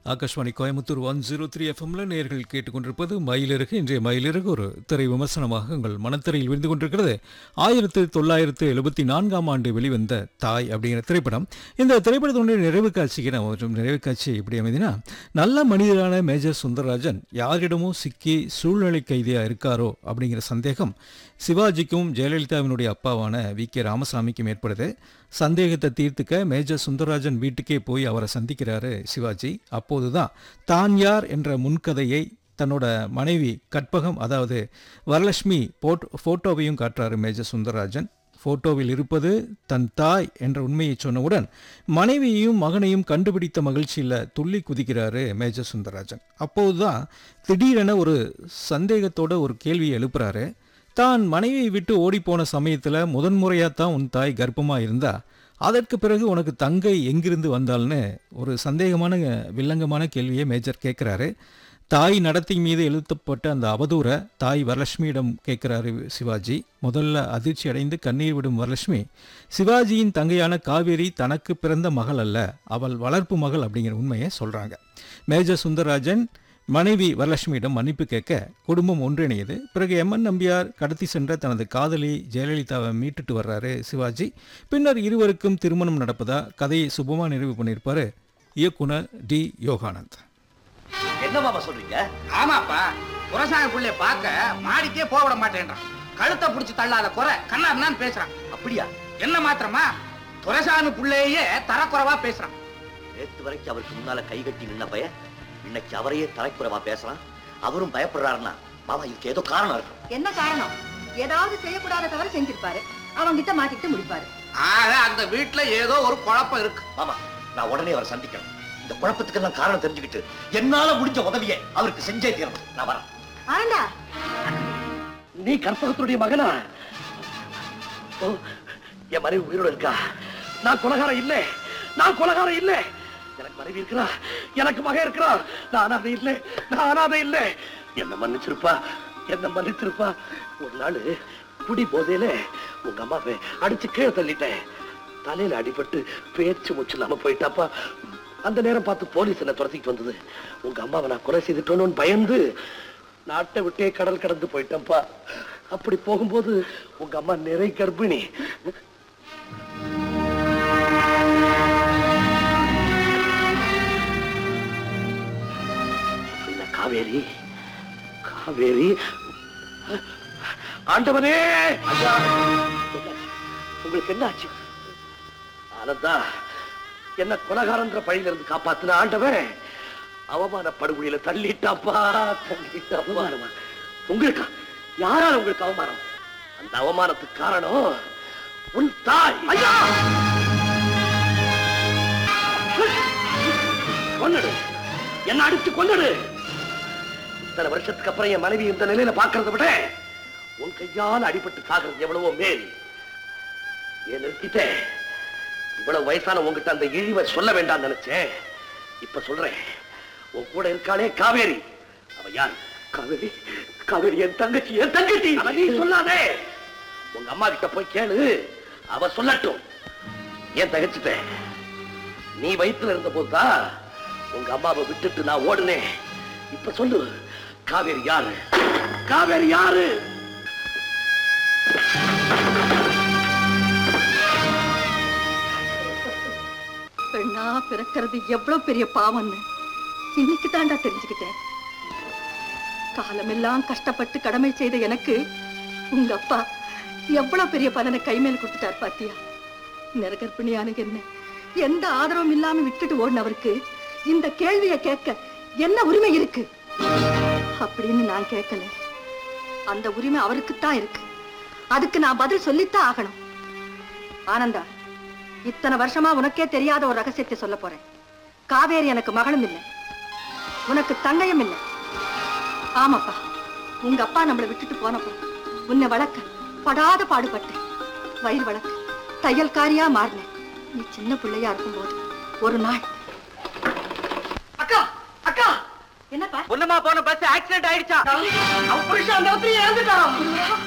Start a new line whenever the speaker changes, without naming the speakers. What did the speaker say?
Akashvani Coimbatore one zero three எஃப்எம்ல நேர்கள் கேட்டுக்கொண்டிருப்பது மயிலிறகு இன்றைய மயிலிறகு ஒரு திரை விமர்சனமாக உங்கள் மனத்திரையில் விழுந்து கொண்டிருக்கிறது ஆயிரத்து தொள்ளாயிரத்து எழுபத்தி நான்காம் ஆண்டு வெளிவந்த தாய் அப்படிங்கிற திரைப்படம் இந்த திரைப்படத்தினுடைய நிறைவு காட்சிக்கு நான் ஒரு நிறைவு காட்சி எப்படி அமைதினா நல்ல மனிதரான மேஜர் சுந்தரராஜன் யாரிடமோ சிக்கி சூழ்நிலை கைதியாக இருக்காரோ அப்படிங்கிற சந்தேகம் சிவாஜிக்கும் ஜெயலலிதாவினுடைய அப்பாவான வி கே ராமசாமிக்கும் ஏற்படுது சந்தேகத்தை தீர்த்துக்க மேஜர் சுந்தரராஜன் வீட்டுக்கே போய் அவரை சந்திக்கிறாரு சிவாஜி அப்போதுதான் தான் யார் என்ற முன்கதையை தன்னோட மனைவி கற்பகம் அதாவது வரலட்சுமி போட் ஃபோட்டோவையும் காட்டுறாரு மேஜர் சுந்தரராஜன் ஃபோட்டோவில் இருப்பது தன் தாய் என்ற உண்மையை சொன்னவுடன் மனைவியையும் மகனையும் கண்டுபிடித்த மகிழ்ச்சியில் துள்ளி குதிக்கிறாரு மேஜர் சுந்தரராஜன் அப்போதுதான் திடீரென ஒரு சந்தேகத்தோட ஒரு கேள்வியை எழுப்புறாரு தான் மனைவியை விட்டு ஓடிப்போன சமயத்தில் முதன்முறையாக தான் உன் தாய் கர்ப்பமாக இருந்தா அதற்கு பிறகு உனக்கு தங்கை எங்கிருந்து வந்தாள்னு ஒரு சந்தேகமான வில்லங்கமான கேள்வியை மேஜர் கேட்குறாரு தாய் நடத்தை மீது எழுத்தப்பட்ட அந்த அவதூறை தாய் வரலட்சுமியிடம் கேட்குறாரு சிவாஜி முதல்ல அதிர்ச்சி அடைந்து கண்ணீர் விடும் வரலட்சுமி சிவாஜியின் தங்கையான காவேரி தனக்கு பிறந்த மகள் அல்ல அவள் வளர்ப்பு மகள் அப்படிங்கிற உண்மையை சொல்கிறாங்க மேஜர் சுந்தரராஜன் மனைவி வரலட்சுமியிடம் மன்னிப்பு கேட்க குடும்பம் ஒன்றிணையுது பிறகு எம்என் நம்பியார் கடத்தி சென்ற தனது காதலி ஜெயலலிதாவை மீட்டுட்டு வர்றாரு சிவாஜி பின்னர் இருவருக்கும் திருமணம் நடப்பதா கதையை சுபமா நிறைவு பண்ணியிருப்பாரு இயக்குனர் டி யோகானந்த்
என்ன மாமா சொல்றீங்க
ஆமாப்பா குரசாமி புள்ளைய பார்க்க மாடிக்கே போக விட மாட்டேன்றான் கழுத்தை புடிச்சு தள்ளாத குறை கண்ணாருன்னு பேசுறான்
அப்படியா
என்ன மாத்திரமா துரசாமி புள்ளையே தரக்குறைவா பேசுறான்
நேத்து வரைக்கும் அவருக்கு முன்னால கை கட்டி நின்ன பையன் இன்னைக்கு அவரையே தலைக்குறவா பேசலாம் அவரும் பயப்படுறாருன்னா மாமா இதுக்கு ஏதோ காரணம் இருக்கும்
என்ன காரணம் ஏதாவது செய்யக்கூடாத தவிர செஞ்சிருப்பாரு அவங்கிட்ட மாட்டிட்டு முடிப்பாரு
ஆக அந்த வீட்டுல ஏதோ ஒரு குழப்பம் இருக்கு
மாமா நான் உடனே அவரை சந்திக்கணும் இந்த குழப்பத்துக்கெல்லாம் காரணம் தெரிஞ்சுக்கிட்டு என்னால முடிஞ்ச உதவியை அவருக்கு செஞ்சே தீரணும் நான் வரேன்
ஆனந்தா
நீ கற்பகத்துடைய மகனா ஓ என் மனைவி உயிரோட இருக்கா நான் கொலகாரம் இல்ல நான் கொலகாரம் இல்ல எனக்கு மனைவி இருக்கிறா எனக்கு மகன் இருக்கிறா நான் அனாதை இல்லை நான் அனாதை இல்லை என்ன மன்னிச்சிருப்பா என்ன மன்னிச்சிருப்பா ஒரு நாள் குடி போதையில உங்க அம்மாவை அடிச்சு கீழே தள்ளிட்டேன் தலையில அடிபட்டு பேச்சு மூச்சு இல்லாம போயிட்டாப்பா அந்த நேரம் பார்த்து போலீஸ் என்ன துரத்திட்டு வந்தது உங்க அம்மாவை நான் கொலை செய்துட்டோன்னு பயந்து நாட்டை விட்டே கடல் கடந்து போயிட்டேன்ப்பா அப்படி போகும்போது உங்க அம்மா நிறை கர்ப்பிணி அப்படின்னா காவேரி காவேரி ஆண்டவனே ஐயா! உங்களுக்கு என்ன ஆச்சு ஆனந்தா என்ன கொலகாரன்ற பழியில இருந்து காப்பாத்துன ஆண்டவன் அவமான படுகொலியில தள்ளிட்டாப்பா தள்ளிட்டாப்பா உங்களுக்கு யாரால உங்களுக்கு அவமானம் அந்த அவமானத்துக்கு காரணம் உன் தாய் ஐயா கொன்னுடு என்ன அடிச்சு கொன்னுடு இத்தனை வருஷத்துக்கு அப்புறம் என் மனைவி இந்த நிலையில பாக்குறத விட உன் கையால் அடிபட்டு சாகிறது எவ்வளவோ மேல் ஏன் நிறுத்திட்டேன் இவ்வளவு வயசான உங்ககிட்ட அந்த இழிவை சொல்ல வேண்டாம் நினைச்சேன் இப்ப சொல்றேன் உன் கூட இருக்காளே காவேரி அவ யார் காவேரி காவேரி என் தங்கச்சி என் தங்கச்சி அவ நீ சொல்லாதே உங்க அம்மா கிட்ட போய் கேளு அவ சொல்லட்டும் ஏன் தகச்சிட்டேன் நீ வயித்துல இருந்த போதுதான் உங்க அம்மாவை விட்டுட்டு நான் ஓடுனேன் இப்ப சொல்லு காவேரி யாரு காவேரி யாரு
பெண்ணா பிறக்கிறது எவ்வளவு பெரிய பாவம்னு இன்னைக்கு தாண்டா தெரிஞ்சுக்கிட்டேன் காலமெல்லாம் கஷ்டப்பட்டு கடமை செய்த எனக்கு உங்க அப்பா எவ்வளவு பெரிய பலனை கைமேல் கொடுத்துட்டார் பாத்தியா நிறகர்ப்பிணியான என்ன எந்த ஆதரவும் இல்லாம விட்டுட்டு ஓடினவருக்கு இந்த கேள்வியை கேட்க என்ன உரிமை இருக்கு அப்படின்னு நான் கேட்கல அந்த உரிமை அவருக்குத்தான் இருக்கு அதுக்கு நான் பதில் சொல்லித்தான் ஆகணும் ஆனந்தா இத்தனை வருஷமா உனக்கே தெரியாத ஒரு ரகசியத்தை சொல்ல போறேன் காவேரி எனக்கு மகளும் இல்லை உனக்கு தங்கையும் இல்லை ஆமாப்பா உங்க அப்பா நம்மளை விட்டுட்டு போனப்போ உன்னை வளர்க்க படாத பாடுபட்டேன் வயிறு வளர்க்க தையல்காரியா மாறினேன் நீ சின்ன பிள்ளையா இருக்கும்போது ஒரு நாள்
அக்கா அக்கா
என்னப்பா
பொண்ணுமா போன பஸ் ஆக்சிடென்ட் ஆயிடுச்சா அவன் புருஷன் அந்த ஒருத்தரையும் இறந்துட்டான்